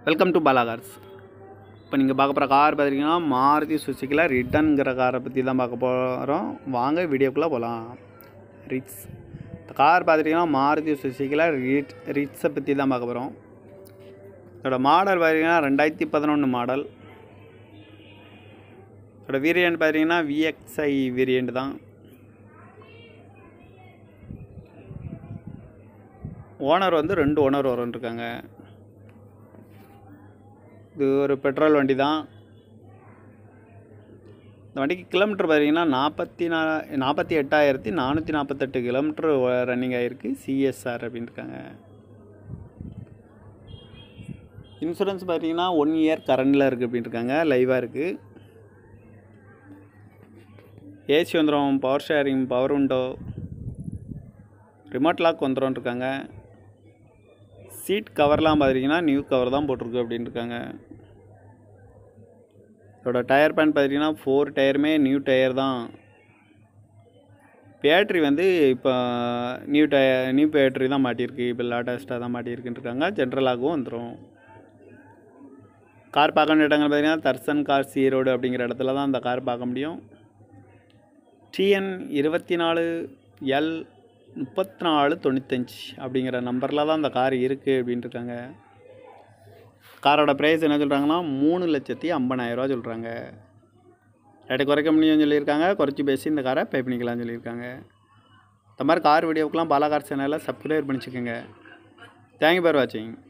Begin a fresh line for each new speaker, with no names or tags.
welcome to Bala cars இப்போ நீங்கள் பார்க்க போகிற கார் பார்த்தீங்கன்னா மாருதி சுசுக்கியில் ரிட்டன்கிற காரை பற்றி தான் பார்க்க போகிறோம் வாங்க வீடியோக்குள்ளே போகலாம் ரிட்ஸ் இந்த கார் பார்த்துட்டிங்கன்னா மாருதி சுசுக்கியில் ரிட் ரிட்ஸை பற்றி தான் பார்க்க போகிறோம் இதோட மாடல் பார்த்தீங்கன்னா ரெண்டாயிரத்தி பதினொன்று மாடல் இதோட வேரியண்ட் பார்த்தீங்கன்னா விஎக்ஸ்ஐ வேரியண்ட் தான் ஓனர் வந்து ரெண்டு ஓனர் இருக்காங்க இது ஒரு பெட்ரோல் வண்டி தான் இந்த வண்டிக்கு கிலோமீட்டர் பார்த்தீங்கன்னா நாற்பத்தி நா நாற்பத்தி எட்டாயிரத்தி நானூற்றி நாற்பத்தெட்டு கிலோமீட்டர் ரன்னிங் ஆகிருக்கு சிஎஸ்ஆர் அப்படின்னு இருக்காங்க இன்சூரன்ஸ் பார்த்தீங்கன்னா ஒன் இயர் கரண்டில் இருக்குது அப்படின்னு இருக்காங்க லைவாக இருக்குது ஏசி வந்துடும் power sharing power window remote lock வந்துடும் இருக்காங்க சீட் கவர்லாம் பார்த்துட்டிங்கன்னா நியூ கவர் தான் போட்டிருக்கு அப்படின்னு இருக்காங்க இதோட டயர் பேன் பார்த்தீங்கன்னா ஃபோர் டயருமே நியூ டயர் தான் பேட்ரி வந்து இப்போ நியூ டயர் நியூ பேட்ரி தான் மாட்டியிருக்கு இப்போ லேட்டஸ்ட்டாக தான் மாட்டியிருக்குன்னு இருக்காங்க ஜென்ரலாகவும் வந்துடும் கார் பார்க்க வேண்டிய இடங்கள் பார்த்தீங்கன்னா தர்சன் கார் ஈரோடு அப்படிங்கிற இடத்துல தான் அந்த கார் பார்க்க முடியும் டிஎன் இருபத்தி நாலு எல் முப்பத்தி நாலு தொண்ணூத்தஞ்சு அப்படிங்கிற நம்பரில் தான் அந்த கார் இருக்குது அப்படின்ட்டு இருக்காங்க காரோட ப்ரைஸ் என்ன சொல்கிறாங்கன்னா மூணு லட்சத்தி ஐம்பதாயிரரூவா சொல்கிறாங்க ரேட்டு குறைக்க முடியும்னு சொல்லியிருக்காங்க குறைச்சி பேசி இந்த காரை பே பண்ணிக்கலாம்னு சொல்லியிருக்காங்க இந்த மாதிரி கார் வீடியோக்கெலாம் பாலா கார் சேனலில் சப்ஸ்கிரைப் பண்ணிச்சுக்கோங்க தேங்க்யூ ஃபார் வாட்சிங்